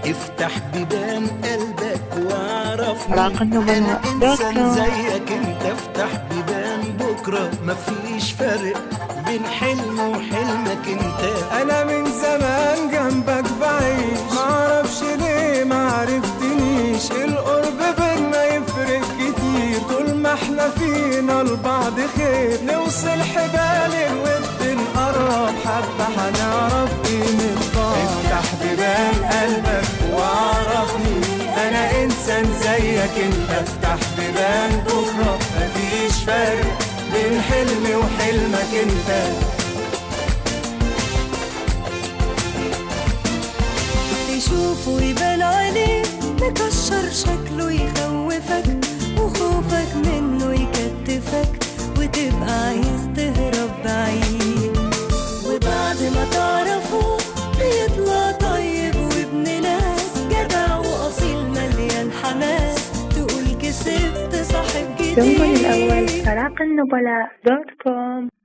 افتح بيبان قلبك واعرفني علاقة النبلاء انا دوت انسان كوم. زيك انت افتح بيبان بكره مفيش فرق بين حلم وحلمك انت انا من زمان جنبك بعيش معرفش ليه معرفتنيش القرب بينا يفرق كتير طول ما احنا فينا لبعض خير نوصل حبال الود نقرب حبة هنعرف قيمة بعض افتح بيبان قلبك واعرفني انا انسان زيك انت افتح بيبان بكرة مفيش فرق بين حلمي وحلمك انت تشوفه يبان عليه مكشر شكله يخوفك وخوفك منه يكتفك وتبقى عايز تهرب بعيد وبعد ما تعرفه بيطلع طيب وابن ناس جدع وأصيل مليان حماس تقول كسبت صاحب جديد ثم الأول علاقة النبلاء دوت كوم